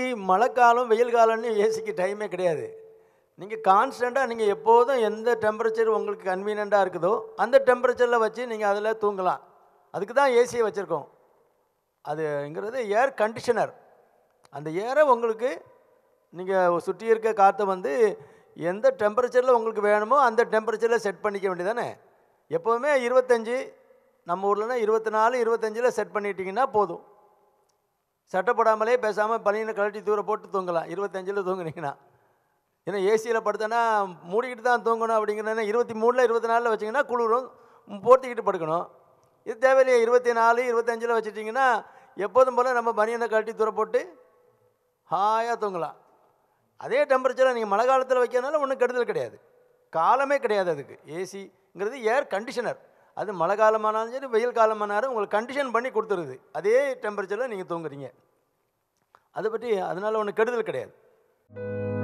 மழைக்காலம் வெயில் காலம்னு ஏசிக்கு டைமே கிடையாது நீங்கள் கான்ஸ்டண்ட்டாக நீங்கள் எப்போதும் எந்த டெம்பரேச்சர் உங்களுக்கு கன்வீனியண்ட்டாக இருக்குதோ அந்த டெம்பரேச்சரில் வச்சு நீங்கள் அதில் தூங்கலாம் அதுக்கு தான் ஏசியை வச்சுருக்கோம் அதுங்கிறது ஏர் கண்டிஷனர் அந்த ஏரை உங்களுக்கு நீங்கள் சுற்றி இருக்க காற்றை வந்து எந்த டெம்பரேச்சரில் உங்களுக்கு வேணுமோ அந்த டெம்பரேச்சரில் செட் பண்ணிக்க வேண்டியதானே எப்போவுமே இருபத்தஞ்சி நம்ம ஊர்லனா இருபத்தி நாலு இருபத்தஞ்சில் செட் பண்ணிட்டீங்கன்னா போதும் சட்டப்படாமலே பேசாமல் பனியனை கழட்டி தூர போட்டு தூங்கலாம் இருபத்தஞ்சில் தூங்குனீங்கன்னா ஏன்னா ஏசியில் படுத்தனா மூடிக்கிட்டு தான் தூங்கணும் அப்படிங்கிறனா இருபத்தி மூணில் இருபத்தி நாலில் வச்சிங்கன்னா குளிரும் போர்த்திக்கிட்டு படுக்கணும் இது தேவையில்லையே இருபத்தி நாலு இருபத்தஞ்சில் வச்சுட்டிங்கன்னா எப்போதும் போல் நம்ம பனியனை கழட்டி தூர போட்டு ஹாயாக தூங்கலாம் அதே டெம்பரேச்சரில் நீங்கள் மழை காலத்தில் வைக்கிறதுனால ஒன்றும் கெடுதல் கிடையாது காலமே கிடையாது அதுக்கு ஏசிங்கிறது ஏர் கண்டிஷனர் அது மழை காலமானாலும் சரி வெயில் காலமானாலும் உங்களுக்கு கண்டிஷன் பண்ணி கொடுத்துருது அதே டெம்பரேச்சரில் நீங்கள் தூங்குறீங்க அதை பற்றி அதனால் ஒன்றும் கெடுதல் கிடையாது